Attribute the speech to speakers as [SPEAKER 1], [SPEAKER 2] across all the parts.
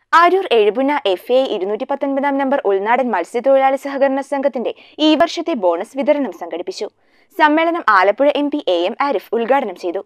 [SPEAKER 1] Aroor Ezhupunna F A ഇരുന്നൂറ്റി പത്തൊൻപതാം number ഉൾനാടൻ മത്സ്യത്തൊഴിലാളി സഹകരണ സംഘത്തിന്റെ ഈ വർഷത്തെ ബോണസ് വിതരണം സംഘടിപ്പിച്ചു സമ്മേളനം Alappuzha M P A M Arif ഉദ്ഘാടനം ചെയ്തു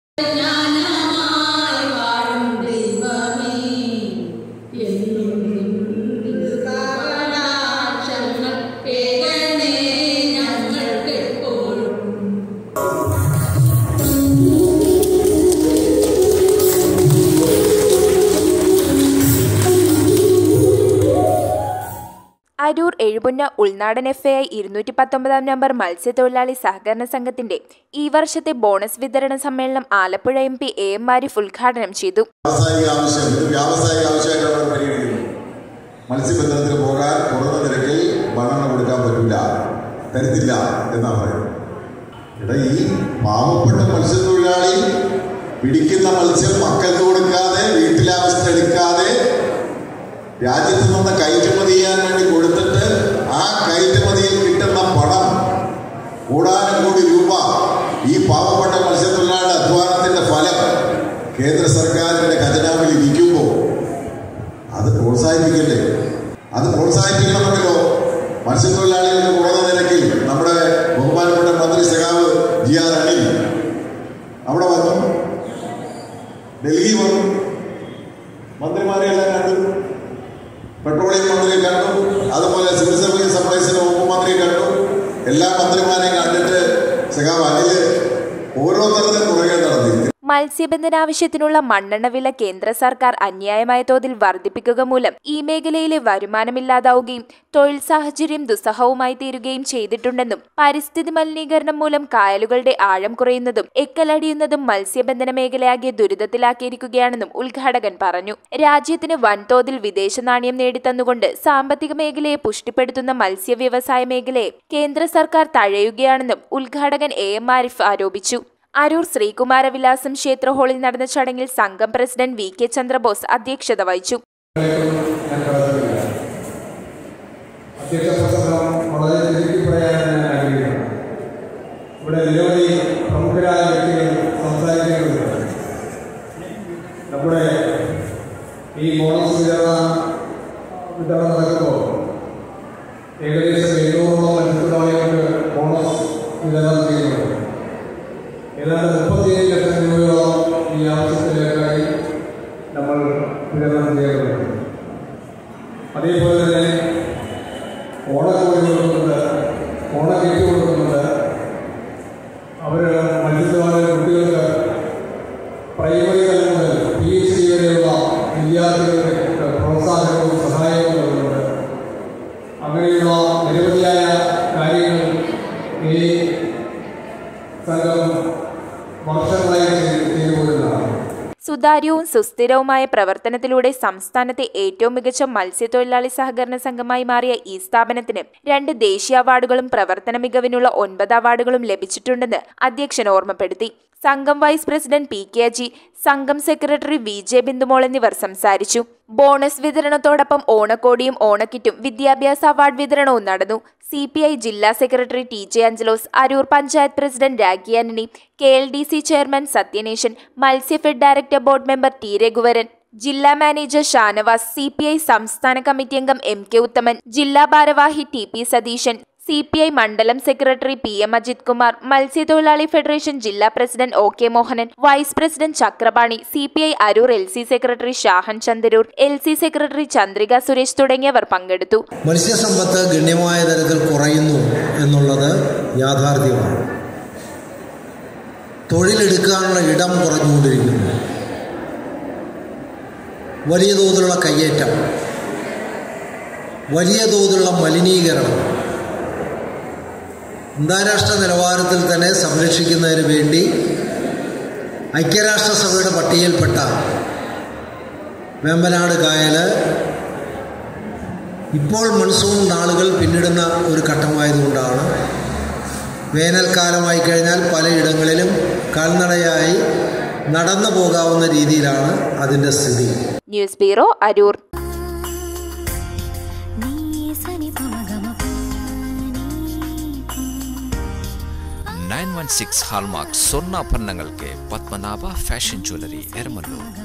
[SPEAKER 1] അരൂർ എഴുപുന്ന ഉൾനാടൻ എഫ് ഐ ഇരുന്നൂറ്റി പത്തൊമ്പതാം നമ്പർ മത്സ്യത്തൊഴിലാളി സഹകരണ സംഘത്തിന്റെ ഈ വർഷത്തെ ബോണസ് വിതരണ സമ്മേളനം Alappuzha M P A M Arif ഉദ്ഘാടനം ചെയ്തു
[SPEAKER 2] വ്യാവസായിക ആവശ്യം ഇത് വ്യാവസായിക ആവശ്യമായിട്ട് അവർ പരിഗണിക്കുന്നു മത്സ്യബന്ധനത്തിന് പോകാൻ കുറഞ്ഞ നിരക്കിൽ മണ്ണെണ്ണ കൊടുക്കാൻ പറ്റില്ല തരത്തില്ല എന്നാണ് പറയുന്നത് ഇവിടെ ഈ പാവപ്പെട്ട മത്സ്യത്തൊഴിലാളി പിടിക്കുന്ന മത്സ്യം മക്കൾക്ക് കൊടുക്കാതെ വീട്ടിലാവശ്യത്തിന് എടുക്കാതെ രാജ്യത്ത് നിന്ന് കയറ്റുമതി ചെയ്യാൻ വേണ്ടി കൊടുത്തിട്ട് ആ കയറ്റുമതിയിൽ കിട്ടുന്ന പണം കൂടാനും കോടി രൂപ ഈ പാവപ്പെട്ട മത്സ്യത്തൊഴിലാളിയുടെ അധ്വാനത്തിന്റെ ഫലം കേന്ദ്ര സർക്കാരിന്റെ ഖജനാവിൽ ഇരിക്കുമ്പോൾ അത് പ്രോത്സാഹിപ്പിക്കല്ലേ അത് പ്രോത്സാഹിപ്പിക്കണമെങ്കിലോ മത്സ്യത്തൊഴിലാളികൾക്ക് കുറഞ്ഞ നിരക്കിൽ നമ്മുടെ ബഹുമാനപ്പെട്ട മന്ത്രി സഖാവ് ജി ആർ അനിൽ അവിടെ വന്നു ഡൽഹി വന്നു മന്ത്രിമാരെ എല്ലാം കണ്ടു പെട്രോളിയം മന്ത്രിയെ കണ്ടു അതുപോലെ സിവിൽ സർവീസ് സപ്ലൈസിന്റെ വകുപ്പ് മന്ത്രിയെ കണ്ടു എല്ലാ മന്ത്രിമാരെയും കണ്ടിട്ട് സഖാവ് അനില് ഓരോരുത്തരുടെ പുറകെ നടന്നിരിക്കും
[SPEAKER 1] മത്സ്യബന്ധന ആവശ്യത്തിനുള്ള മണ്ണെണ്ണ വില കേന്ദ്ര സർക്കാർ അന്യായമായ തോതിൽ വർദ്ധിപ്പിക്കുക മൂലം ഈ മേഖലയിലെ വരുമാനമില്ലാതാവുകയും തൊഴിൽ സാഹചര്യം ദുസ്സഹവുമായി തീരുകയും ചെയ്തിട്ടുണ്ടെന്നും പരിസ്ഥിതി മലിനീകരണം മൂലം കായലുകളുടെ ആഴം കുറയുന്നതും എക്കലടിയുന്നതും മത്സ്യബന്ധന മേഖലയാകെ ദുരിതത്തിലാക്കിയിരിക്കുകയാണെന്നും ഉദ്ഘാടകൻ പറഞ്ഞു രാജ്യത്തിന് വൻതോതിൽ വിദേശ നാണ്യം നേടിത്തന്നുകൊണ്ട് സാമ്പത്തിക മേഖലയെ പുഷ്ടിപ്പെടുത്തുന്ന മത്സ്യ വ്യവസായ മേഖലയെ കേന്ദ്ര സർക്കാർ തഴയുകയാണെന്നും ഉദ്ഘാടകൻ എ എം ആരിഫ് ആരോപിച്ചു അരൂർ ശ്രീകുമാരവിലാസം ക്ഷേത്ര ഹാളിൽ നടന്ന ചടങ്ങിൽ സംഘം പ്രസിഡന്റ് വി കെ ചന്ദ്രബോസ് അധ്യക്ഷത വഹിച്ചു
[SPEAKER 3] ഞാൻ കടന്നില്ല അധ്യക്ഷ പ്രസംഗം വളരെ ചുരുക്കി പറയാൻ ഞാൻ ആഗ്രഹിക്കുന്നു ഇവിടെ നിരവധി പ്രമുഖരായ വ്യക്തികൾ സംസാരിക്കേണ്ടതുണ്ട് നമ്മുടെ ഈ ബോണസ് വിതരണ വിതരണം നടക്കുമ്പോൾ ഏകദേശം എഴുന്നൂറോളം മത്സ്യത്തൊഴിലാളികൾക്ക് ബോണസ് വിതരണം ചെയ്യുന്നുണ്ട് ഏതാണ്ട് മുപ്പത്തിയേഴ് ലക്ഷം രൂപയോളം ഈ ആവശ്യത്തിലേക്കായി നമ്മൾ വിതരണം ചെയ്യേണ്ടതുണ്ട് അതേപോലെ തന്നെ ഓണക്കോഴി കൊടുക്കുന്നുണ്ട് ഓണക്കേക്ക് കൊടുക്കുന്നുണ്ട് അവർ മത്സ്യത്തൊഴിലാളി കുട്ടികൾക്ക് പ്രൈമറി തലം മുതൽ പി എച്ച് ഡി വരെയുള്ള വിദ്യാർത്ഥികൾക്ക് പ്രോത്സാഹനവും സഹായവും നൽകുന്നുണ്ട് അങ്ങനെയുള്ള നിരവധിയായ കാര്യങ്ങൾ ഈ സംഘം വർഷങ്ങളായി ചെയ്തു ചെയ്തു പോരുന്നതാണ്
[SPEAKER 1] സുതാര്യവും സുസ്ഥിരവുമായ പ്രവർത്തനത്തിലൂടെ സംസ്ഥാനത്തെ ഏറ്റവും മികച്ച മത്സ്യത്തൊഴിലാളി സഹകരണ സംഘമായി മാറിയ ഈ സ്ഥാപനത്തിന് രണ്ട് ദേശീയ അവാർഡുകളും പ്രവർത്തന മികവിനുള്ള ഒൻപത് അവാർഡുകളും ലഭിച്ചിട്ടുണ്ടെന്ന് അധ്യക്ഷൻ ഓർമ്മപ്പെടുത്തി സംഘം vice president P K Aji സംഘം സെക്രട്ടറി വി ജെ ബിന്ദുമോൾ എന്നിവർ സംസാരിച്ചു ബോണസ് വിതരണത്തോടൊപ്പം ഓണക്കോടിയും ഓണക്കിറ്റും വിദ്യാഭ്യാസ അവാർഡ് വിതരണവും നടന്നു സി പി ഐ ജില്ലാ secretary T J Anchalose Aroor panchayat president Rakhi Antony K L D C chairman Sathyaneshan Matsyafed director board member T Raghuvaran ജില്ലാ manager Shanavas C P I സംസ്ഥാന കമ്മിറ്റി അംഗം എം കെ ഉത്തമൻ ജില്ലാ ഭാരവാഹി T P Satheesan C P I മണ്ഡലം secretary P M Ajith Kumar മത്സ്യത്തൊഴിലാളി federation ജില്ലാ president O K Mohanan vice president Chakrapani C P I Aroor L C secretary Shahan Chandaroor L C secretary Chandrika Suresh തുടങ്ങിയവർ പങ്കെടുത്തു
[SPEAKER 4] മത്സ്യസമ്പത്ത് ഗണ്യമായ തരത്തിൽ കുറയുന്നു എന്നുള്ളത് യാഥാർത്ഥ്യമാണ് തൊഴിലെടുക്കാനുള്ള ഇടം കുറഞ്ഞുകൊണ്ടിരിക്കുന്നു വലിയ തോതിലുള്ള കയ്യേറ്റം വലിയ തോതിലുള്ള മലിനീകരണം അന്താരാഷ്ട്ര നിലവാരത്തിൽ തന്നെ സംരക്ഷിക്കുന്നതിന് വേണ്ടി ഐക്യരാഷ്ട്രസഭയുടെ പട്ടികയിൽപ്പെട്ട വേമ്പനാട് കായൽ ഇപ്പോൾ മൺസൂൺ നാളുകൾ പിന്നിടുന്ന ഒരു ഘട്ടമായതുകൊണ്ടാണ് വേനൽക്കാലമായി കഴിഞ്ഞാൽ പലയിടങ്ങളിലും കാൽനടയായി നടന്നു പോകാവുന്ന രീതിയിലാണ് അതിൻ്റെ സ്ഥിതി
[SPEAKER 1] news bureau Aroor
[SPEAKER 5] nine one six hallmark സ്വർണ്ണാഭരണങ്ങൾക്ക് പത്മനാഭ ഫാഷൻ ജ്വല്ലറി എരമല്ലൂർ